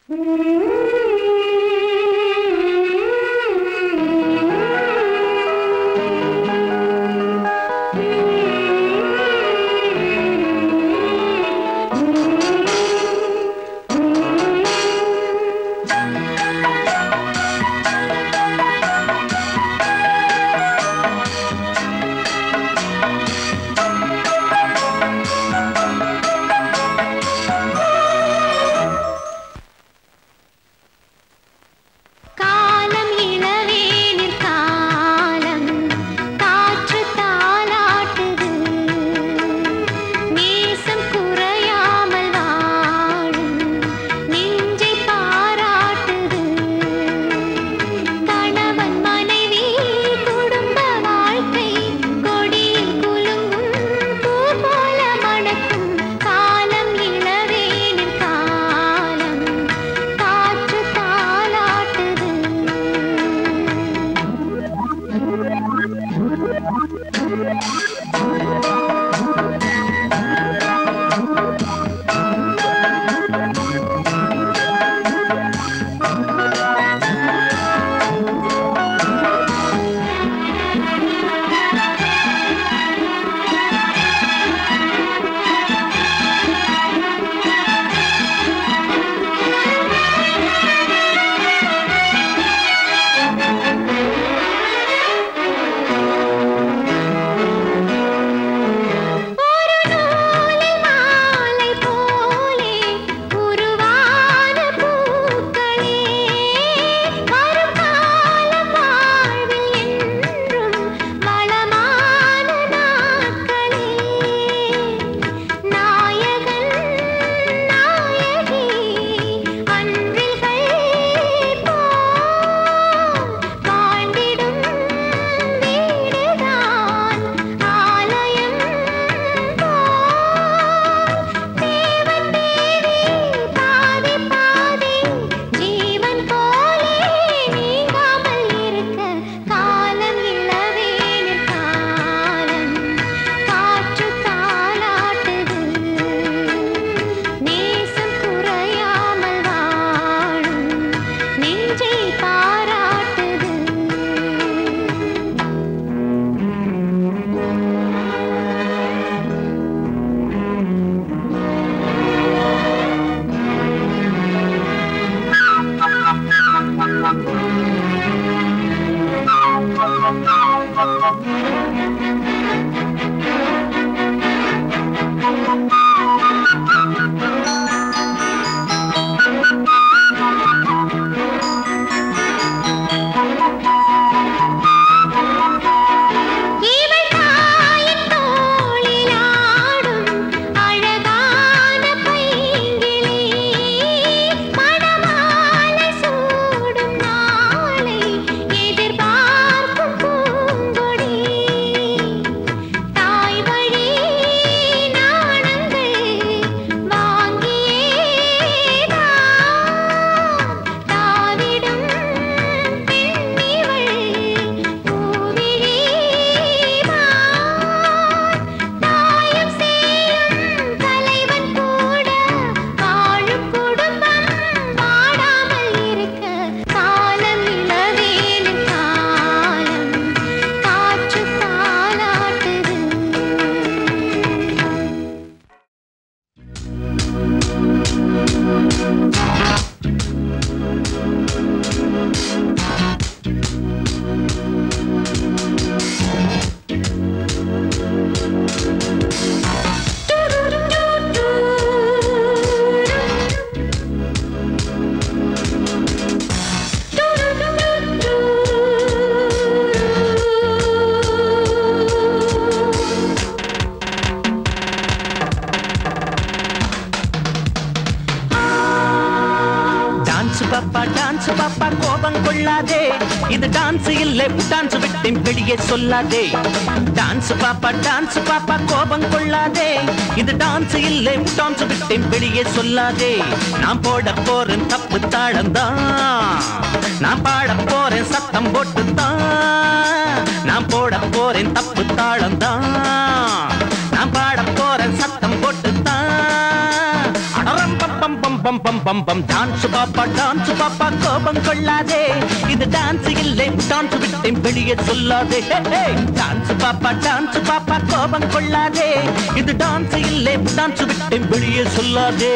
காலம் இளவேனிற் காலம் காற்று தாலாட்டுது நேசம் குறையாமல் வாழும் நெஞ்சை பாராட்டுது கணவன் மனைவி குடும்ப வாழ்க்கை கொடியில் குலுங்கும் பூ போல மணக்கும் காலம் இளவேனிற் காலம் காற்று தாலாட்டுது ஒரு நூலில் மாலை போலே உருவான பூக்களே வரும் காலம் வாழ்வில் என்றும் வளமான நாட்களே நாயகன் நாயகி அன்றில்கள் போல் வாழ்ந்திடும் வீடுதான் ஆலயம் தேவன் தேவி பாதி பாதி ஜீவன் போலே நீங்காமல் இருக்க காலம் இளவேனிற் காலம் காற்று தாலாட்டுது நேசம் குறையாமல் வாழும் நெஞ்சை பாராட்டுது இவள் தாயின் தோளிலாடும் அழகான பைங்கிளி மணமாலை சூடும் நாளை எதிர்பார்க்கும் பூங்கொடி தாய் வழி நாணங்கள் வாங்கியேதான் தாவிடும் பெண்ணிவள் பூவிழிதான் தாயம் சேரும் தலைவன் கூட வாழும் குடும்பம் வாடாமல் இருக்க காலம் இளவேனின் காலம் காற்று தாலாட்டுது டான்ஸ் பாப்பா டான்ஸ் பாப்பா கோபம் கொள்ளாதே இது டான்ஸ் இல்லை டான்ஸ் விட்டு வெளியே சொல்லாதே டான்ஸ் பாப்பா டான்ஸ் பாப்பா கோபம் கொள்ளாதே இது டான்ஸ் இல்லை டான்ஸ் விட்டு வெளியே சொல்லாதே நான் போட போறேன் தப்பு தாளம் தான் நான் பாட போறேன் சத்தம் போட்டு தான் நான் போட போறேன் தப்பு தாளம் தான் நான் பாட போறேன் சத்தம் போட்டு தான் அடரம் பம் பம் பம் பம் பம் பம் பம் டான்ஸ் பாப்பா டான்ஸ் பாப்பா கோபம் கொள்ளாதே இது டான்ஸ் இல்லை டான்ஸ் விட்டேன் வெளியே சொல்லாதே டான்ஸ் பாப்பா டான்ஸ் பாப்பா கோபம் கொள்ளாதே இது டான்ஸ் இல்லை டான்ஸ் விட்டேன் வெளியே சொல்லாதே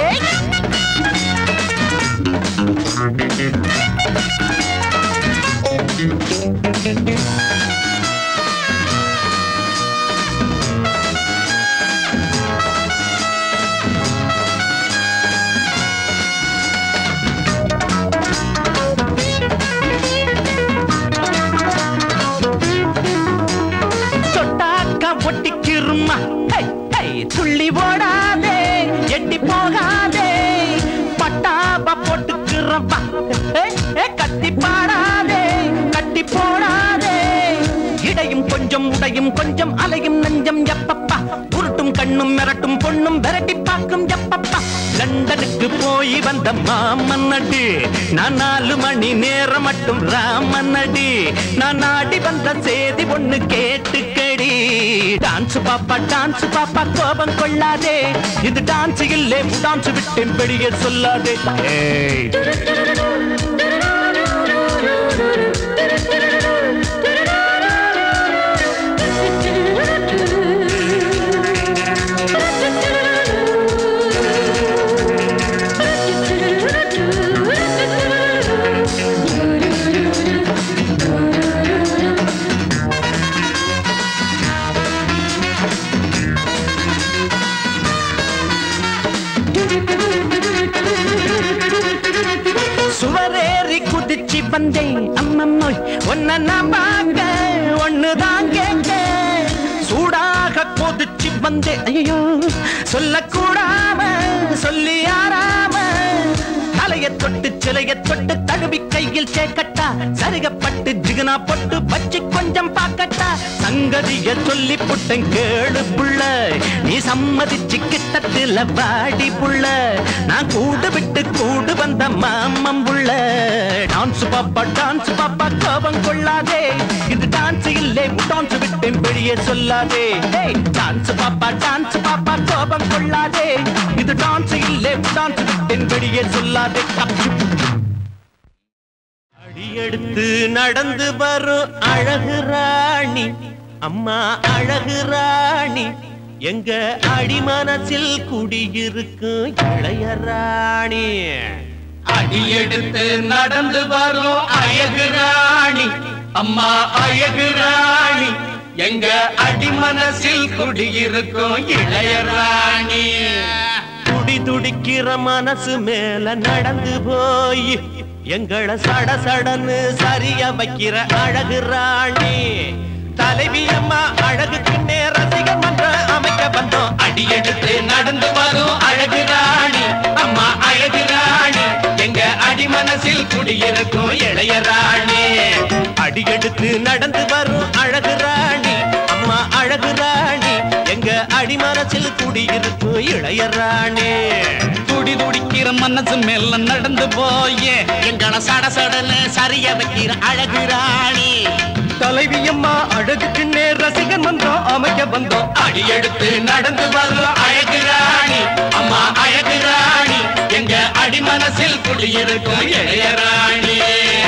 தொட்டாக்கா ஒட்டிக்கிருமா ஹை, ஹை, துள்ளி ஓடாதே எட்டி போகாதே பட்டாபா போட்டுக்கிறப்பா கத்தி பாடாதே கட்டி போடாதே இடையும் கொஞ்சம் உடையும் கொஞ்சம் அலையும் நெஞ்சம் எப்பப்பா உருட்டும் கண்ணும் மிரட்டும் பொண்ணும் விரட்டி பார்க்கும் எப்பப்பா லண்டனுக்கு போய் வந்த மாமன் நடி நான் நாலு மணி நேரம் மட்டும் ராமன் நடி நான் நாடி வந்த செய்தி ஒண்ணு கேட்டுக்கடி டான்ஸ் பாப்பா டான்ஸ் பாப்பா கோபம் கொள்ளாதே இது டான்ஸ் இல்லே டான்ஸ் விட்டு வெளியே சொல்லாதே ஏய் சுவரேறி குதிச்சு வந்தேன் அம்மம்மோய் ஒன்ன நான் பார்க்க ஒண்ணுதான் கேட்க சூடாக கொதிச்சு வந்தேன் ஐயோ சொல்லக்கூடாம சொல்லி ஆறாம தலைய தொட்டு சிலைய தொட்டு தழுவி கையில் சேக்கட்டா சரிகப்பட்டு ஜிகனா பொட்டு வச்சு கொஞ்சம் பாக்கட்டா சங்கதிய சொல்லி புட்டன் கேளு புள்ள நீ சம்மதிச்சு கிட்டத்துல வாடி புள்ள நான் கூடு விட்டு கூடு வந்த மாமம் புள்ள டான்ஸ் பாப்பா டான்ஸ் பாப்பா கோபம் கொள்ளாதே இது டான்ஸ் இல்லை டான்ஸ் விட்டு வெளியே சொல்லாதே டான்ஸ் பாப்பா டான்ஸ் பாப்பா கோபம் கொள்ளாதே இது டான்ஸ் இல்லை டான்ஸ் விட்டு வெளியே சொல்லாதே அடியெடுத்து நடந்து வரும் அழகு ராணி அம்மா அழகு ராணி எங்க அடிமனசில் குடியிருக்கும் இளைய ராணி அடியெடுத்து நடந்து வரும் அழகு ராணி அம்மா அழகு ராணி எங்க அடிமனசில் குடியிருக்கும் இளைய ராணி துடி துடிக்கிற மனசு மேல நடந்து போய் எங்கள சட சடன்னு சரிய வைக்கிற அழகு ராணி தலைவி அம்மா அழகுக்கு நேர ரசிகர் மன்றம் அமைக்க வந்தோம் அடியெடுத்து நடந்து வரும் அழகு ராணி அம்மா அழகு ராணி எங்க அடிமனசில் குடியிருக்கும் இளைய ராணி அடியெடுத்து நடந்து வரும் அழகு ராணி அம்மா அழகு ராணி எங்க அடிமனசில் குடியிருக்கும் இளைய ராணி துடி துடிக்கிற மனசு மேல நடந்து போயே எங்கள சட சடன்னு சரிய வைக்கிற அழகு ராணி தலைவி அம்மா அழகுக்கு நேர் ரசிகன் மன்றம் அமைக்க வந்தோம் அடியெடுத்து நடந்து வரும் அழகு ராணி அம்மா அழகு ராணி எங்க அடிமனசில் குடியிருக்கும் இளைய ராணி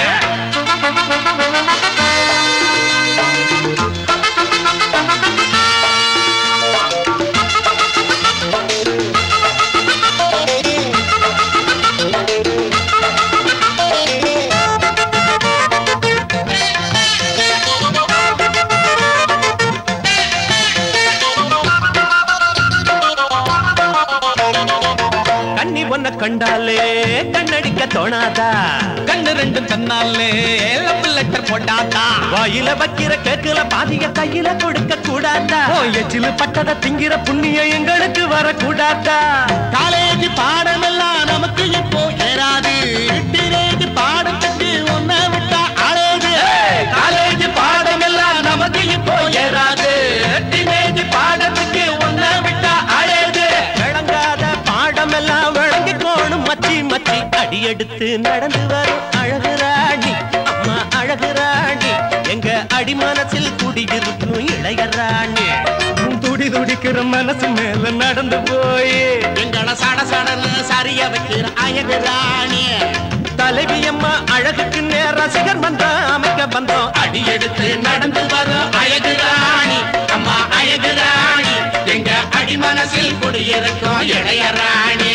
கண்ணி ஒன்ன கண்டாலே கண்ணடிக்க தோணாதா கண்ணு ரெண்டும் தன்னாலே லவ் லெட்டர் போட்டாத்தா வாயில வைக்கிற கேக்குல பாதிய கையில கொடுக்க கூடாதா ஓ எச்சிலு பட்டத திங்கிற புண்ணியம் எங்களுக்கு வரக்கூடாதா காலேஜ் பாடமெல்லாம் நமக்கு இப்போ ஏறாது டீனேஜ் பாடத்துக்கு ஒன்ன விட்டா அழகு காலேஜ் பாடமெல்லாம் நமக்கு இப்போ ஏறாது டீனேஜ் பாடத்துக்கு ஒன்ன விட்டா அழகு விளங்காத பாடமெல்லாம் விளங்கி கோணும் மச்சி மச்சி அடியெடுத்து நடந்து வரும் அழகு ராணி அம்மா அழகு ராணி எங்க அடிமனசில் குடியிருக்கும் இளைய ராணி துடி துடிக்கிற மனசு மேல நடந்து போய் எங்கள சட சடன்னு சரிய வைக்கிற அழகு ராணி தலைவி அம்மா அழகுக்கு நேர ரசிகர் மன்றம் அமைக்க வந்தோம் அடி எடுத்து நடந்து வரும் அழகு ராணி அம்மா அழகு ராணி எங்க அடி மனசில் குடியிருக்கும் இளைய ராணி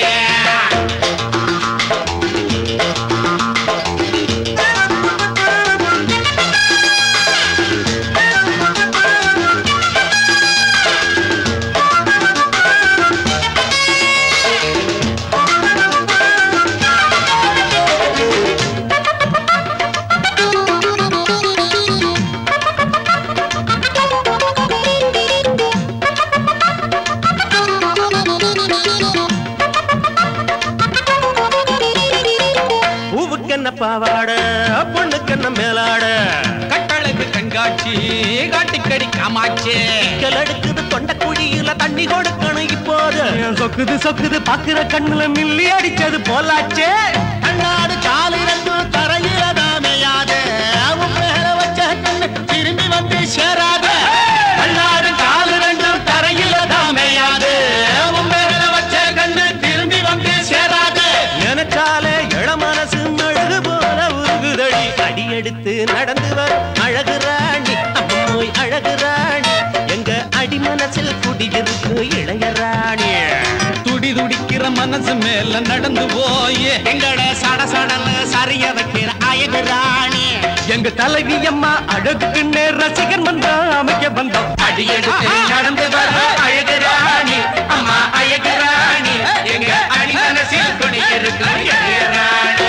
பூவுக்கென்ன பாவாட பொண்ணுக்கென்ன மேலாட கட்டழகு கண்காட்சி காட்டிக்கடி காமாட்சி கல் எடுக்குது தொண்ட குழியில தண்ணி கொடுக்கணும் இப்போது என் சொக்குது சொக்குது பாக்குற கண்ணுல மில்லி அடிச்சது போலாச்சே கண்ணாடு காலு ரெண்டும் தரையில தாமையாது அவன் மேல வச்ச கண்ணு திரும்பி வந்து சேராது கண்ணாடு காலு ரெண்டும் தரையில தாமையாது அவன் மேல வச்ச கண்ணு திரும்பி வந்து சேராது நினைச்சாலே இள மனசு மெழுகு போல உருகுதடி அடி எடுத்து நடந்து வர அழகு ராணி அம்மோய் அழகு ராணி எங்க அடி மனசில் குடியிருக்கு இளைய ராணி துடி துடிக்கிற மனசு மேல நடந்து போய் எங்கட சட சடன்னு சரிய வைக்கிற அழகு ராணி எங்க தலைவி அம்மா அழகுக்கு நேர் ரசிகர் மன்றம் அமைக்க வந்தோம் அடி எடுத்து நடந்து வர அழகு ராணி அம்மா அழகு ராணி எங்க அடி மனசில் குடியிருக்கும் இளைய ராணி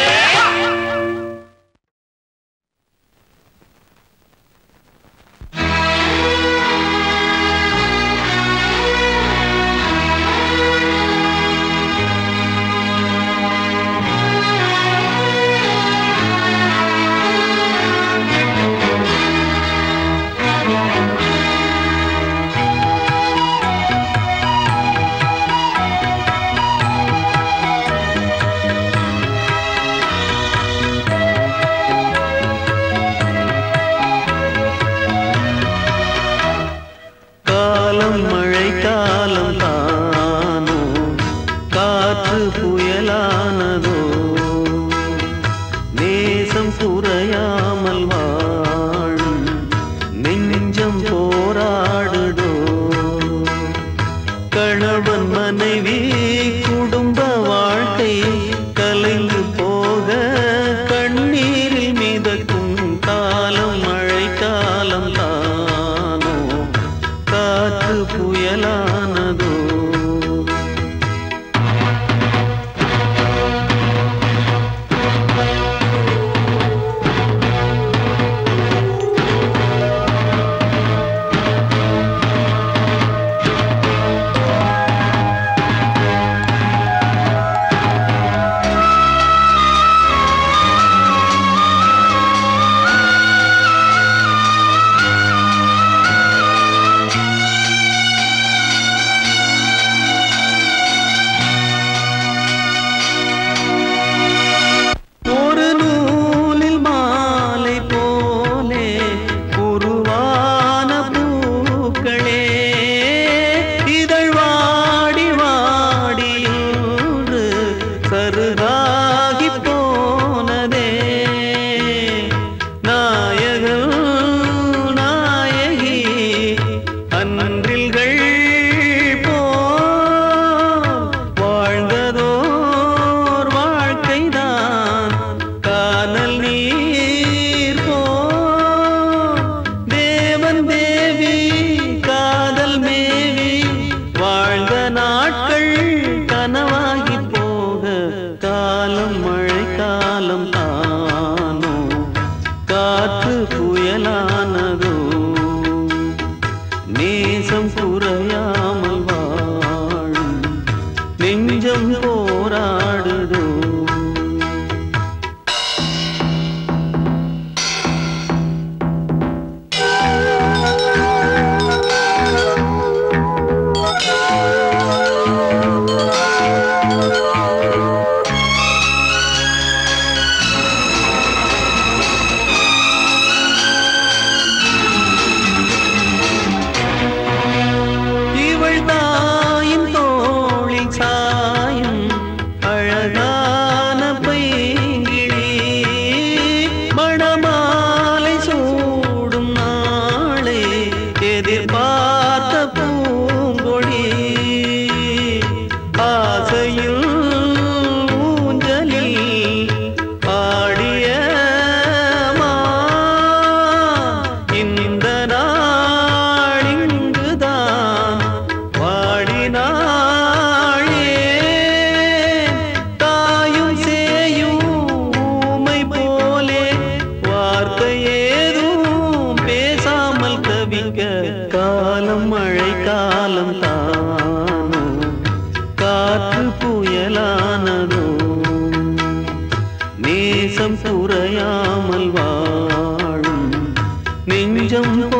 காலம் மழை காலம் தானோ காற்று புயலானதோ நேசம் குறையாமல் வாழும் நெஞ்சம் போராடுதோ கணவன் மனைவி குடும்ப வாழ்க்கை கலைந்து போக கண்ணீரில் மிதக்கும் காலம் மழை காலம் தானோ காற்று புயலானதோ ஒரு நூலில் மாலை போலே உருவான பூக்களே இதழ் வாடி வாடியூறு சருகாகி போனதே நாயகன் நாயகி அன்றில்கள் போ வாழ்ந்ததோர் வாழ்க்கைதான் கானல் நீர் போ தேவன் தேவி காதல் மேவி வாழ்ந்த நாட்கள் கனவாகி போக காலம் மழை நேசம் குறையாமல் வாழும் நெஞ்சம்